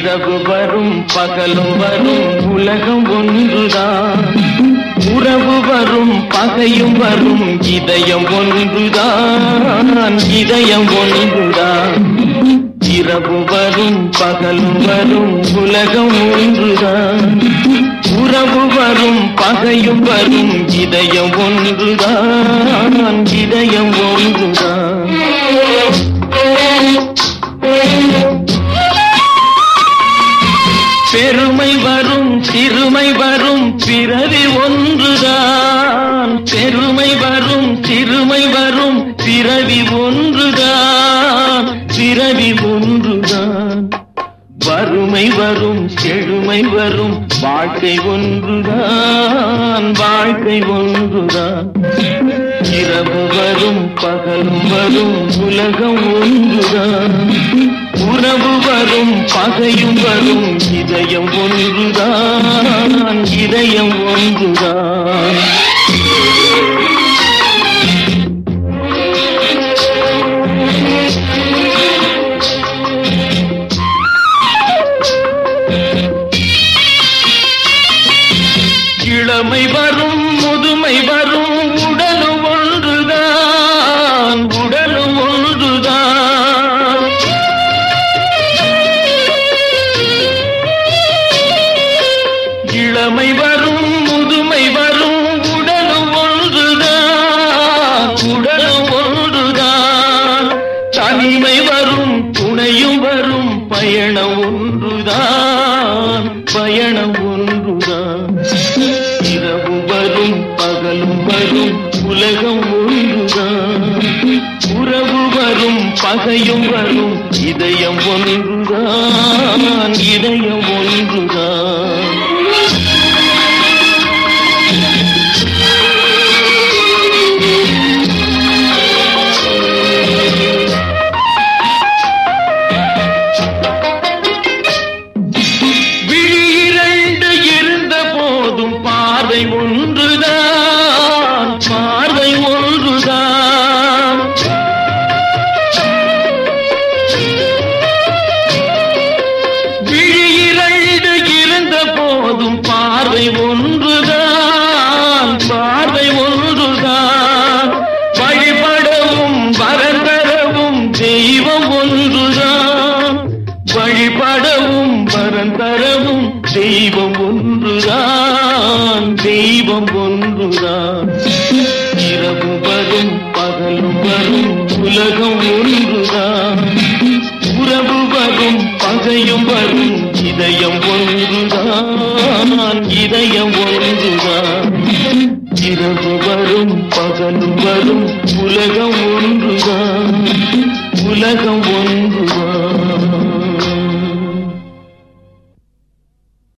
இரவு வரும் பகலும் வரும் உலகம் ஒன்றுதான் உறவு வரும் பகையும் வரும் இதயம் ஒன்றுதான் இதயம் ஒன்றுதான் இரவு வரும் பகலும் வரும் உலகம் ஒன்றுதான் உறவு வரும் பகையும் வரும் இதயம் ஒன்றுதான் இதயம் ஒன்றுதான் பெருமை வரும் சிறுமை வரும் பிறவி ஒன்றுதான் பெருமை வரும் சிறுமை வரும் பிறவி ஒன்றுதான் பிறவி ஒன்றுதான் வறுமை வரும் செழுமை வரும் வாழ்க்கை ஒன்றுதான் வாழ்க்கை ஒன்றுதான் இரவு வரும் பகலும் வரும் உலகம் ஒன்றுதான் உறவு வரும் பகையும் வரும் இதயம் ஒன்றுதான் இதயம் ஒன்றுதான் இளமை வரும் முதுமை வரும் உடலும் ஒன்றுதான் உடலும் ஒன்றுதான் இளமை வரும் முதுமை வரும் உடலும் ஒன்றுதான் உடலும் ஒன்றுதான் தனிமை வரும் துணையும் வரும் பயணம் ஒன்றுதான் பயணம் ஒன்றுதான் இரவு வரும் பகலும் வரும் உலகம் ஒன்றுதான் உறவு வரும் பகையும் வரும் இதயம் ஒன்றுதான் இதயம் ஒன்றுதான் விழி இரண்டு இருந்த போதும் பார்வை ஒன்றுதான் பார்வை ஒன்றுதான் விழி இரண்டு இருந்த போதும் பார்வை ஒன்றுதான் பார்வை ஒன்றுதான் வழிபடவும் வரந்தரவும் தெய்வம் ஒன்றுதான் வழிபடவும் வரந்தரவும் தெய்வம் ஒன்றுதான் தெய்வம் ஒன்றுதான் இரவு வரும் பகலும் வரும் உலகம் ஒன்றுதான் உறவு வரும் பகையும் வரும் இதயம் ஒன்றுதான் இதயம் ஒன்றுதான் இரவு வரும் பகலும் வரும் உலகம் ஒன்றுதான் உலகம் ஒன்றுதான்